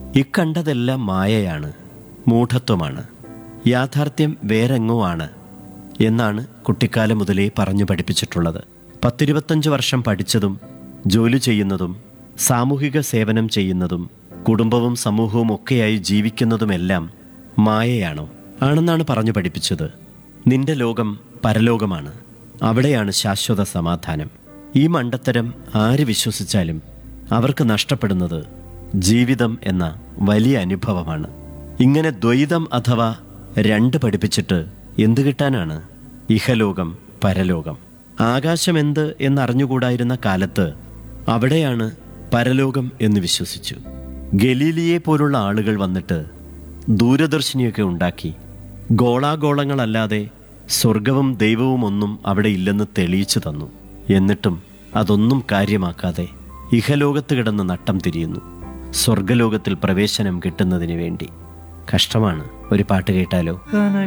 ഇക്കണ്ടതെല്ലാം മായയാണ് മൂഢത്വമാണ് യാഥാർത്ഥ്യം വേറെങ്ങോ ആണ് എന്നാണ് കുട്ടിക്കാലം മുതലേ പറഞ്ഞു പഠിപ്പിച്ചിട്ടുള്ളത് പത്തിരുപത്തഞ്ച് വർഷം പഠിച്ചതും ജോലി ചെയ്യുന്നതും സാമൂഹിക സേവനം ചെയ്യുന്നതും കുടുംബവും സമൂഹവും ഒക്കെയായി ജീവിക്കുന്നതുമെല്ലാം മായയാണോ ആണെന്നാണ് പറഞ്ഞു പഠിപ്പിച്ചത് നിന്റെ ലോകം പരലോകമാണ് അവിടെയാണ് ശാശ്വത സമാധാനം ഈ മണ്ടത്തരം ആര് വിശ്വസിച്ചാലും അവർക്ക് നഷ്ടപ്പെടുന്നത് ജീവിതം എന്ന വലിയ അനുഭവമാണ് ഇങ്ങനെ ദ്വൈതം അഥവാ രണ്ട് പഠിപ്പിച്ചിട്ട് എന്ത് കിട്ടാനാണ് ഇഹലോകം പരലോകം ആകാശമെന്ത് എന്നറിഞ്ഞുകൂടായിരുന്ന കാലത്ത് അവിടെയാണ് പരലോകം എന്ന് വിശ്വസിച്ചു ഗലീലിയെ പോലുള്ള ആളുകൾ വന്നിട്ട് ദൂരദർശിനിയൊക്കെ ഉണ്ടാക്കി ഗോളാഗോളങ്ങളല്ലാതെ സ്വർഗവും ദൈവവും ഒന്നും അവിടെ ഇല്ലെന്ന് തെളിയിച്ചു തന്നു എന്നിട്ടും അതൊന്നും കാര്യമാക്കാതെ ഇഹലോകത്ത് കിടന്ന് നട്ടം തിരിയുന്നു സ്വർഗലോകത്തിൽ പ്രവേശനം കിട്ടുന്നതിന് വേണ്ടി കഷ്ടമാണ് ഒരു പാട്ട് കേട്ടാലോ